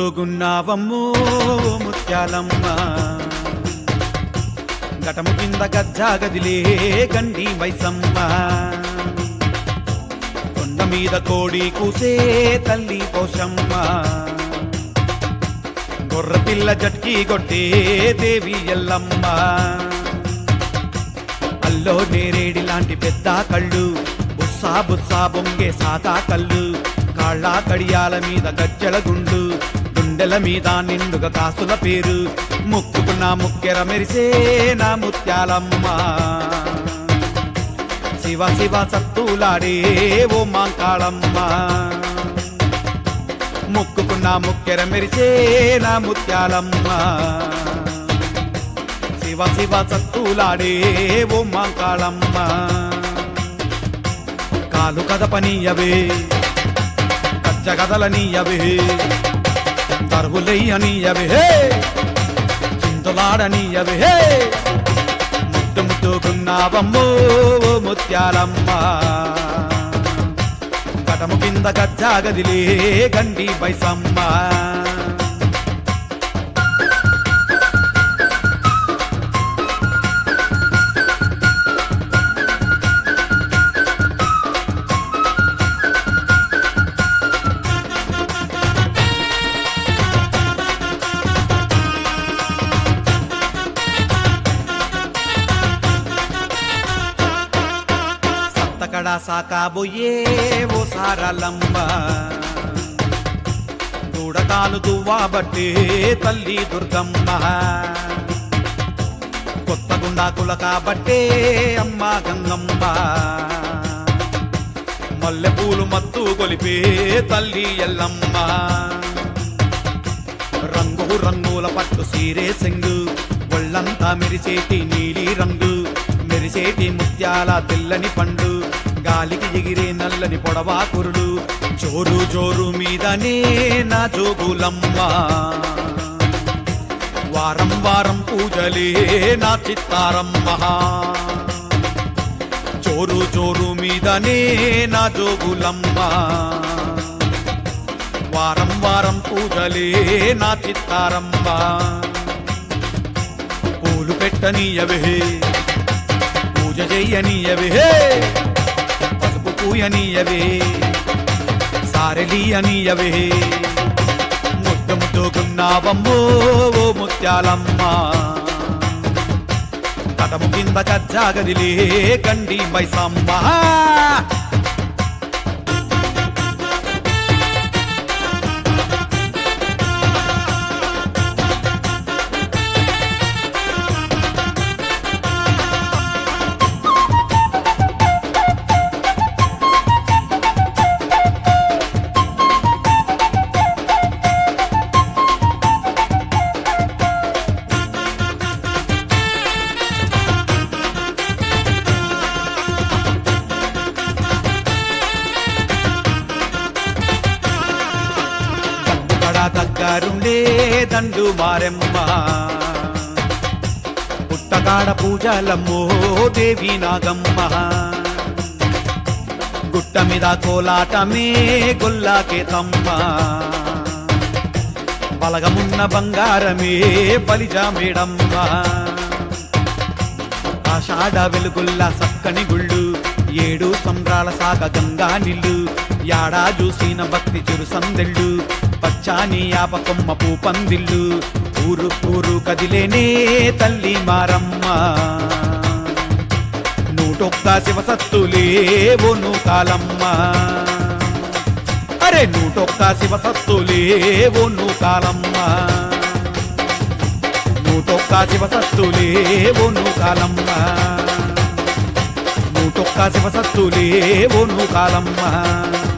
ముద్దుముద్దుగున్నావమ్మో ముత్యాలమ్మ గటము కింద గజ్జా గదిలే గండి మైసమ్మ కొండ మీద కోడి కూసే తల్లి పోషమ్మ గొర్ర పిల్ల జట్కి కొట్టే దేవి ఎల్లమ్మ అల్లో నేరేడి లాంటి పెద్ద కళ్ళు బుస్సా బుస్సా బొంగే సాదా కళ్ళు కాళ్ళ కడియాల మీద గజ్జల గుండు గుండెల మీద నిండుగా కాసుల పేరు ముక్కుకున్న ముక్కెర మెరిసే నా ముత్యాలమ్మ శివ శివ సత్తులాడే ఓ మాంకాళమ్మ ముక్కుకున్న ముక్కెర మెరిసే నా ముత్యాలమ్మ శివ శివ సత్తులాడే ఓ మాంకాళమ్మ కాలు కదపనీయవే కచ్చ కదలనీయవే తరువులయ్యనీయవే చింతలాడనీయవే ముద్దు ముద్దుకున్నావమ్మో ఓ ముత్యాలమ్మ కటము కింద గజ్జా గదిలే గండి బైసమ్మ సత్తకడ సాకాబోయే ఓ సారలమ్మ దూడకాలు దువ్వాబట్టే తల్లి దుర్గమ్మ కొత్త గుండాకుల కాబట్టే అమ్మ గంగమ్మ మల్లెపూలు మత్తు కొలిపే తల్లి ఎల్లమ్మ రంగు రంగుల పట్టు సీరే సెంగు ఒళ్ళంతా మెరిసేటి నీలి రంగు మెరిసేటి ముత్యాల తెల్లని పండు గాలికి ఎగిరే నల్లని పొడవా కురుడు జోరు జోరు మీదనే నా జోగులమ్మ వారం వారం పూజలే నా చిత్తారమ్మ జోరు జోరు మీదనే నా జోగులమ్మ వారం వారం పూజలే నా చిత్తారమ్మ పూలు పెట్టనీయవే పూజ చెయ్యనీయవే పసుపు పూయనీయవే సారెలీయనీయవే ముద్దు ముద్దుకున్నావమ్మో ఓ ముత్యాలమ్మ కటము కింద కజ్జాగదిలే కండి మైసమ్మ కడ దగ్గరుండే దండు మారెమ్మ పుట్టకాడ పూజలమ్మో దేవి నాగమ్మ గుట్ట మీద కోలాటమే గొల్లాకే తమ్మ బలగమున్న బంగారమే బలిజామేడమ్మ ఆషాఢ వెలుగుల్లా సక్కని గుళ్ళు ఏడు సంద్రాల సాగ గంగా నిల్లు యాడా చూసిన భక్తి చిరు సందెళ్ళు పచ్చాని యాపకొమ్మ పూపందిల్లు ఊరు ఊరు కదిలేనే తల్లి మారమ్మ నూటొక్క శివసత్తులే ఓ కాలమ్మ అరే నూటొక్క శివసత్తులే ఓ కాలమ్మ నూటొక్క శివసత్తులే ఓ కాలమ్మ నూటొక్క శివసత్తులే ఓ కాలమ్మ